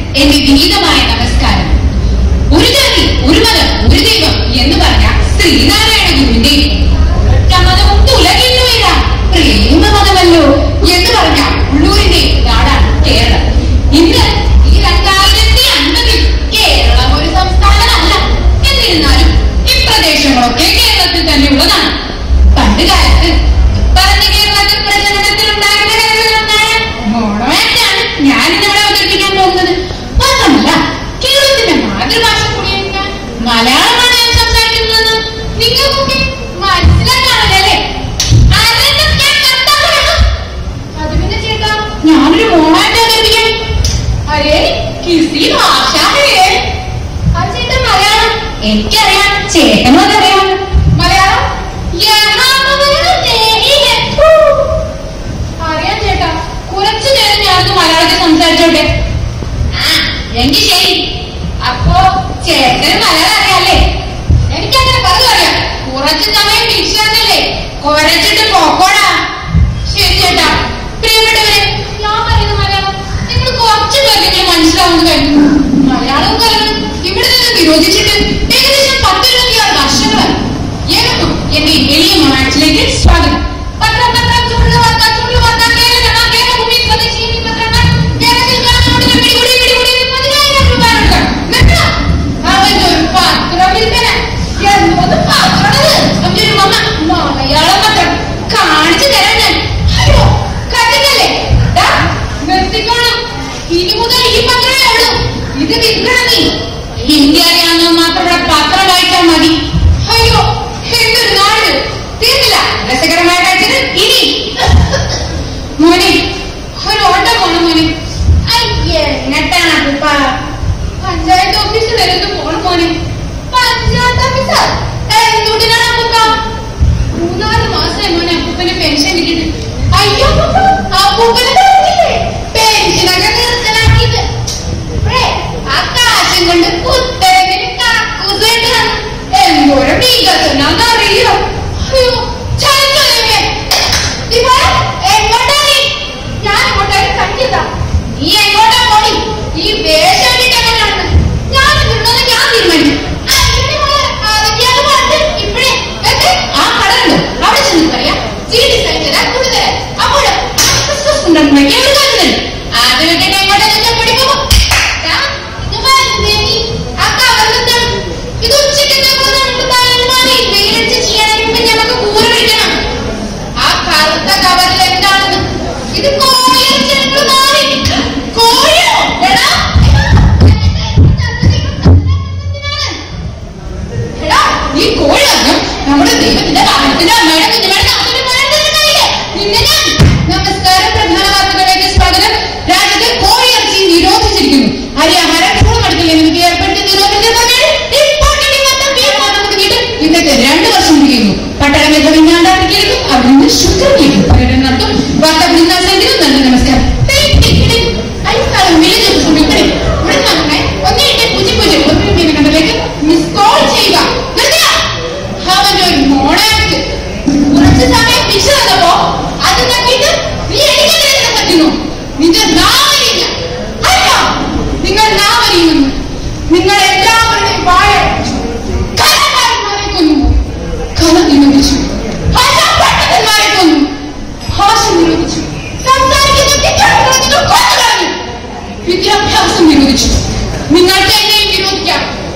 എന്റെ വിനീതമായ നമസ്കാരം ഒരു ജാതി ഒരു മതം ഒരു ദൈവം എന്ന് പറഞ്ഞ ശ്രീനാരായണ ഗുരുവിന്റെ ഒറ്റ മതവും തുലകില്ലുമില്ല പ്രേമ മതമല്ലോ എന്ന് പറഞ്ഞ ഉള്ളൂരിന്റെ നാടാണ് കേരളം ഇന്ന് ഈ രണ്ടായിരത്തി അൻപതിൽ കേരളം ഒരു സംസ്ഥാനമല്ല എന്നിരുന്നാലും ഇപ്രദേശങ്ങളൊക്കെ കേരളത്തിൽ തന്നെയുള്ളതാണ് പണ്ട് കാലത്ത് പറഞ്ഞ കേരളത്തിൽ പ്രചരണത്തിലുണ്ടായിരുന്ന കാര്യങ്ങളൊന്നാണ് മോണോയാക്ടാണ് ഞാൻ ഇന്നിവിടെ അവതരിപ്പിക്കാൻ പോകുന്നത് മാത്രമല്ല കേരളത്തിന്റെ മാതൃഭാഷ കൂടിയായ മലയാളമാണ് ഞാൻ സംസാരിക്കുന്നതെന്ന് നിങ്ങൾക്കൊക്കെ മനസ്സിലാക്കാണല്ലേ അതെന്തൊക്കെയാ കർത്താവ് അത് പിന്നെ ചേട്ടാ ഞാനൊരു മോണായിട്ട് അവതരിപ്പിക്കാം അരേ കിസി ഭാഷ ഹേ അത് ചേട്ടൻ മലയാളം എനിക്കറിയാം ചേട്ടനും അതറിയാം മലയാളം യഹാ പവനത്തെ ഇഹെ. ഫൂ. അറിയാം ചേട്ടാ കുറച്ചു നേരം ഞാനൊന്ന് മലയാളത്തിൽ സംസാരിച്ചോട്ടെ ആ എങ്കിൽ ശരി അപ്പോ ചേട്ടന് മലയാളം അറിയാല്ലേ എനിക്കങ്ങനെ പറഞ്ഞു അറിയാം കുറച്ചു സമയം വീഴ്ചയാന്നല്ലേ കുരച്ചിട്ട് പോക്കോടാ ശരി ചേട്ടാ പ്രിയപ്പെട്ടവരെ ഞാൻ പറയുന്ന മലയാളം നിങ്ങൾ കുറച്ചു പേർക്കെങ്കിലും മനസ്സിലാവുന്നു കഴിഞ്ഞു മലയാളം കലർന്ന് ഇവിടെ നിന്ന് വിരോധിച്ചിട്ട് ഏകദേശം പത്തിരുപത്തിയാറ് വർഷങ്ങളായി ഏവർക്കും എന്റെ ഈ എളിയ മാറ്റിലേക്ക് സ്വാഗതം പത്രം പത്രം ചുള്ളു വാർത്ത ചുള്ളു വാർത്ത കേരള കേരളഭൂമി സ്വദേശിനി പത്രങ്ങൾ കേരളത്തിൽ കാണുന്നോടിന് പിടികൂടി പിടികൂടി പതിനായിരം രൂപ കൊടുക്കണം നിർത്തണം അവന്റെ ഒരു പത്രം വിൽപ്പന എന്തോന്ന് പത്രമാണത് അവന്റെ ഒരു മമ്മ മലയാളം പത്രം കാണിച്ചു തരാൻ ഞാൻ അയ്യോ കണ്ടില്ലല്ലേ ദാ, നിർത്തിക്കോണം ഇനി മുതൽ ഈ പത്രമേ ഉള്ളൂ ഇത് വിൽക്കണം നീ ഹിന്ദി അറിയാവുന്ന മാത്രമുള്ള പത്രം വായിച്ചാൽ മതി അയ്യോ എന്തൊരു നാട് തീർന്നില്ല രസകരമായ കാഴ്ചകൾ ഇനി മോനെ ഒരു ഓട്ടം പോണം മോനെ അയ്യേ എന്നിട്ടാണ് അപ്പൂപ്പ പഞ്ചായത്ത് ഓഫീസിൽ വരുന്നു പോണം മോനെ പഞ്ചായത്ത് ഓഫീസർ എന്തുകൊണ്ടിനാണ് അപ്പൂപ്പ മൂന്നാല് മാസമായി മോനെ അപ്പൂപ്പന് പെൻഷൻ കിട്ടിയിട്ട് അയ്യോ അപ്പൂപ്പ, അപ്പൂപ്പന് തന്നില്ലേ പെൻഷനൊക്കെ നിർത്തലാക്കിയിട്ട് ഇപ്പഴേ ആ കാശും കൊണ്ട് കുത്തരത്തിന് കക്കൂസ് വെക്കണം എന്തോരം വികസനം അറിയോ അയ്യോ ചായച്ചോലേ ഇവളെ എങ്ങോട്ടാ നീ ഞാൻ ഇങ്ങോട്ടേക്ക് കണ്ടില്ല നീ എങ്ങോട്ടാ പോടി ഈ വേഷം ഇട്ടിട്ടെങ്ങനെയാണ് ഞാൻ നിന്നത് ഞാൻ തീരുമാനിക്കും അയ്യടി മോളെ, അതൊക്കെയാണ് പറഞ്ഞത്. ഇപ്പഴേ ദേ, ആ കടലുണ്ടോ അവിടെ ചെന്ന് പറയാം ചീട്ടി സഹിച്ചതാ കൂടുതലായി അപ്പോൾ ഉണ്ടെന്ന് ഒരു കാര്യം അത് വിട്ടിട്ട് എങ്ങോട്ടാ നിങ്ങൾ പഠിക്കുമോ ഇത് വരുന്നേ നീ ആ കവറിലെന്താണ് ഇത് ഉച്ചയ്ക്ക് നമുക്ക് തലമാറി വെയിലടിച്ച് ചെയ്യാനായിട്ട് നമുക്ക് കൂര പിടിക്കണം ആ കറുത്ത കവറിൽ എന്താണെന്ന് ഇത് കോഴിയിറച്ചി മാറി കോഴിയോ എടാ എടാ ഈ കോഴിയാകും നമ്മുടെ ദൈവത്തിന്റെ കാലത്തിന്റെ അമ്മയുടെ കുഞ്ഞുങ്ങളുടെ നാമത്തിൽ പോയതെന്നറിയില്ലേ? നിന്നെ ഞാൻ നമസ്കാരം പ്രധാന വാർത്തകളിലേക്ക് സ്വാഗതം രാജ്യത്തെ കോഴിയിറച്ചി നിരോധിച്ചിരിക്കുന്നു അരിയാഹാരം ഊണമടുക്കില്ല നിനക്ക് ഏർപ്പെടുത്തി നിരോധിച്ചതന്നെ ഇമ്പോർട്ടന്റ് മൊത്തം ബീഫ് മാത്രം കിട്ടും ഇന്നത്തെ രണ്ട് വർഷം കഴിയുന്നു പട്ടണ മേധാവി ഞാണ്ടാക്കിയിരിക്കും അവിടെ നിന്ന് ശുക്രനിലേക്ക് പര്യടനം നടത്തും വാർത്ത ബൃന്ദാസെങ്കിലും നന്ദി നമസ്കാരം ടിക് ടിക് ടിക്. അയൽക്കാലം വിളിച്ചു സുമിക്കണേ ഇവിടെ നോക്കണേ ഒന്ന് എട്ട് പൂജ്യം പൂജ്യം ഒന്ന് പിന്നെ കണ്ടിലേക്ക് മിസ് കോൾ ചെയ്യുക നിർത്തുക. അവന്റെ ഒരു മോണാക്ക് കുറച്ച് സമയം പിച്ചു തന്നപ്പോ അത് തട്ടിയിട്ട് നീ എനിക്കെതിരെ പറ്റുന്നു നിന്റെ നാവരിയില്ല അല്ല നിങ്ങൾ നാവരിയുമെന്ന് നിങ്ങൾ എല്ലാവരുടെയും വായ കലകാരന്മാരെ കൊന്നു കല നിരോധിച്ചു ഭാഷാപണ്ഡിതന്മാരെ കൊന്നു ഭാഷ നിരോധിച്ചു സംസാരിക്കുന്ന വിദ്യാർത്ഥികളെ നിങ്ങൾ കൊന്നുകളഞ്ഞു വിദ്യാഭ്യാസം നിരോധിച്ചു നിങ്ങൾക്ക് എന്നെയും നിരോധിക്കാം